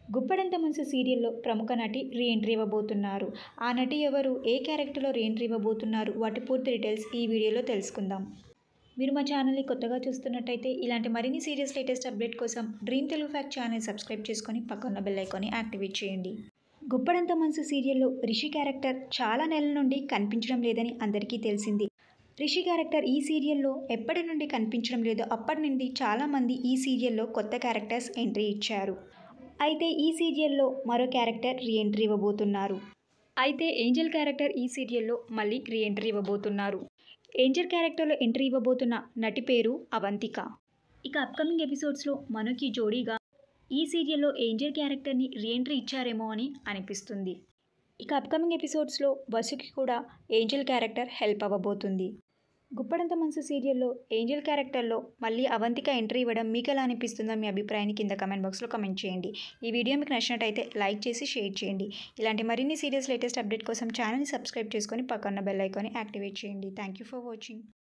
గుప్పడంత మనసు సీరియల్లో ప్రముఖ నటి రీ ఎంట్రీ ఇవ్వబోతున్నారు ఆ నటి ఎవరు ఏ క్యారెక్టర్లో రీ ఎంట్రీ ఇవ్వబోతున్నారు వాటి పూర్తి డీటెయిల్స్ ఈ వీడియోలో తెలుసుకుందాం మీరు మా ఛానల్ని కొత్తగా చూస్తున్నట్టయితే ఇలాంటి మరిన్ని సీరియస్ లేటెస్ట్ అప్డేట్ కోసం dream Telugu fact channel subscribe చేసుకొని పక్కన్న బెల్ ఐకాన్ని యాక్టివేట్ చేయండి గుప్పడంత మనసు సీరియల్లో రిషి క్యారెక్టర్ చాలా నెలల నుండి కనిపించడం లేదని అందరికీ తెలిసింది రిషి క్యారెక్టర్ ఈ సీరియల్లో ఎప్పటి నుండి కనిపించడం లేదో అప్పటి నుండి చాలామంది ఈ సీరియల్లో కొత్త క్యారెక్టర్స్ ఎంట్రీ ఇచ్చారు అయితే ఈ సీరియల్లో మరో క్యారెక్టర్ రీ ఎంట్రీ ఇవ్వబోతున్నారు అయితే ఏంజల్ క్యారెక్టర్ ఈ సీరియల్లో మళ్ళీ రీ ఎంట్రీ ఇవ్వబోతున్నారు ఏంజల్ క్యారెక్టర్లో ఎంట్రీ ఇవ్వబోతున్న నటి పేరు అవంతిక ఇక అప్కమింగ్ ఎపిసోడ్స్లో మనకి జోడీగా ఈ సీరియల్లో ఏంజల్ క్యారెక్టర్ని రీ ఎంట్రీ ఇచ్చారేమో అని అనిపిస్తుంది ఇక అప్కమింగ్ ఎపిసోడ్స్లో వసుకి కూడా ఏంజల్ క్యారెక్టర్ హెల్ప్ అవ్వబోతుంది గుప్పడంత మనసు సీరియల్లో ఏంజల్ క్యారెక్టర్లో మళ్ళీ అవంతిక ఎంట్రీ ఇవ్వడం మీకు ఎలా అనిపిస్తుందో మీ అభిప్రాయాన్ని కింద కమెంట్ బాక్స్లో కమెంట్ చేయండి ఈ వీడియో మీకు నచ్చినట్టయితే లైక్ చేసి షేర్ చేయండి ఇలాంటి మరిన్ని సీరియస్ లేటెస్ట్ అప్డేట్ కోసం ఛానల్ని సబ్స్క్రైబ్ చేసుకొని పక్కన బెల్ ఐకాన్ని యాక్టివేట్ చేయండి థ్యాంక్ యూ ఫర్ వాచింగ్